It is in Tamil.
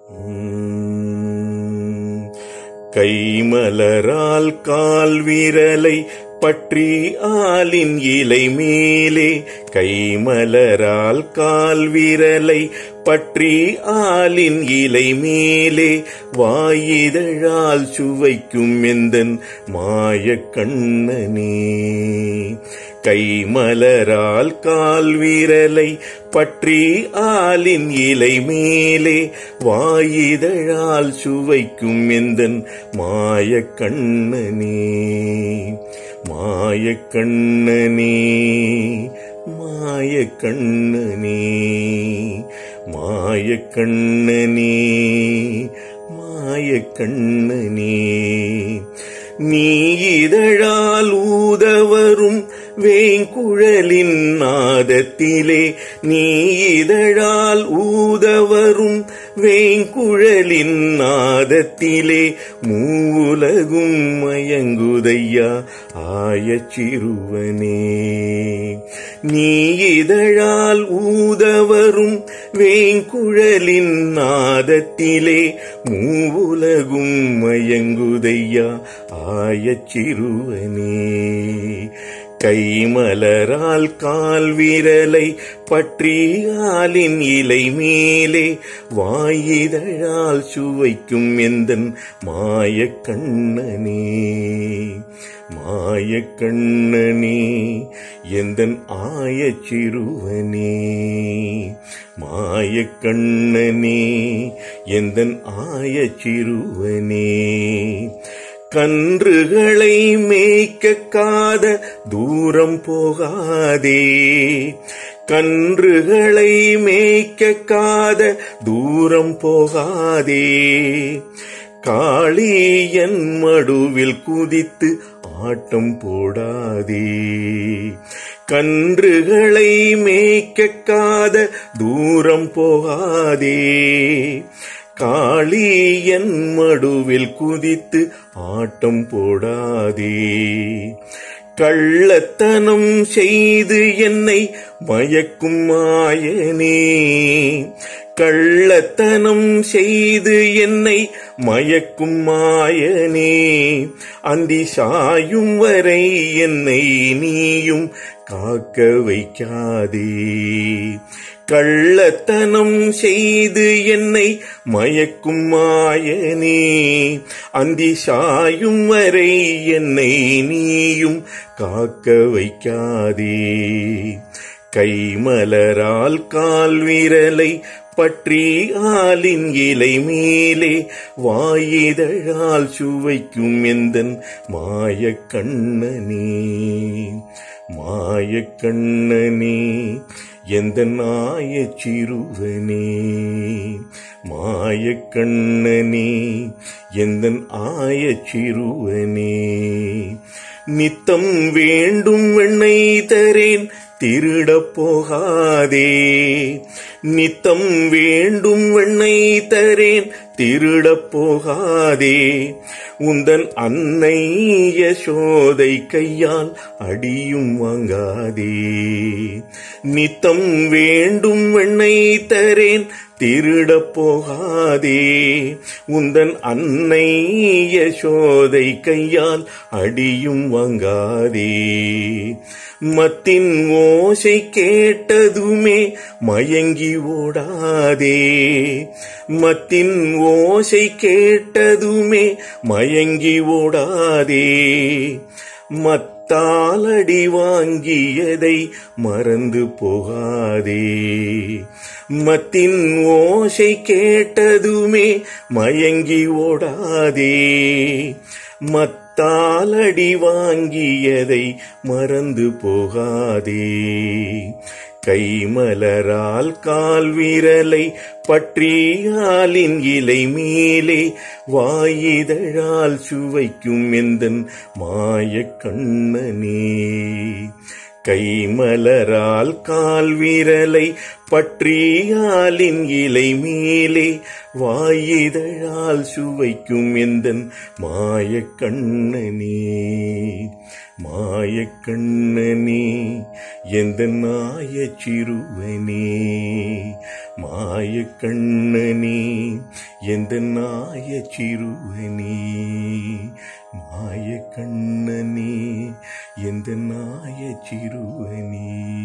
உம். கைமலரால் கால் விரலை பற்றி ஆலின் இலை மேலே கைமலரால் கால் விரலை பற்றி ஆலின் இலை மேலே வாயிதழால் சுவைக்கும் எந்தன் மாயக் கண்ணனே கைமலரால் கால் வீரலை பற்றி ஆலின் இலை மேலே வாயிதழால் சுவைக்கும் எந்தன் மாயக் கண்ணனே மாயக் கண்ணனே மாயக் கண்ணனே மாயக் கண்ணனே மாயக் கண்ணனே நீ இதழால் ஊதவரும் வேங்குழலின் நாதத்திலே நீ இதழால் ஊதவரும் வேங்குழலின் நாதத்திலே மூலகும் மயங்குதையா ஆயச் சிறுவனே நீ இதழால் ஊதவரும் வேங்குழலின் நாதத்திலே மூவுலகும் மயங்குதையா ஆயச் சிறுவனே கைமலரால் கால் விரலை பற்றி ஆலின் இலை மேலே வாயிதழால் சுவைக்கும் எந்தன் மாயக் கண்ணனே மாயக் கண்ணனே எந்தன் ஆயச் சிறுவனே மாயக் கண்ணனே எந்தன் ஆயச் சிறுவனே கன்றுகளை மேய்க்க காத தூரம் போகாதே கன்றுகளை மேய்க்க காத தூரம் போகாதே காளியன் மடுவில் குதித்து ஆட்டம் போடாதே கன்றுகளை மேய்க்க காத தூரம் போகாதே காளியன் மடுவில் குதித்து ஆட்டம் போடாதே கள்ளத்தனம் செய்து என்னை மயக்கும் மாயனே கள்ளத்தனம் செய்து என்னை மயக்கும் மாயனே அந்தி சாயும் வரை என்னை நீயும் காக்க வைக்காதே கள்ளத்தனம் செய்து என்னை மயக்கும் மாயனே அந்தி சாயும் வரை என்னை நீயும் காக்க வைக்காதே கைமலரால் கால் விரலை பற்றி ஆலின் இலை மேலே வாயிதழால் சுவைக்கும் எந்தன் மாயக் கண்ணனே மாயக் கண்ணனே எந்த நாயச் சிறுவனே மாயக் கண்ணனே எந்த ஆயச் சிறுவனே நித்தம் வேண்டும் வெண்ணை தரேன் திருடப் போகாதே நித்தம் வேண்டும் வெண்ணை தரேன் திருடப் போகாதே உந்தன் அன்னை யசோதை கையால் அடியும் வாங்காதே நித்தம் வேண்டும் வெண்ணை தரேன் திருடப் போகாதே உந்தன் அன்னை யசோதை கையால் அடியும் வாங்காதே மத்தின் ஓசை கேட்டதுமே மயங்கி ஓடாதே மத்தின் ஓசை கேட்டதுமே மயங்கி ஓடாதே மத்தாலடி வாங்கியதை மறந்து போகாதே மத்தின் ஓசை கேட்டதுமே மயங்கி ஓடாதே மத்தாலடி வாங்கியதை மறந்து போகாதே கைமலரால் கால் விரலை பற்றி ஆலின் இலை மேலே வாயிதழால் சுவைக்கும் எந்தன் மாயக் கண்ணனே கைமலரால் கால் விரலை பற்றியாலின் இலை மேலே வாயிதழால் சுவைக்கும் எந்தன் மாயக் கண்ணனே மாயக் கண்ணனே எந்த நாயச் சிறுவனே மாயக் கண்ணனே எந்த நாயச் சிறுவனே மாயக் கண்ணனே எந்த நாயச் சிறுவனே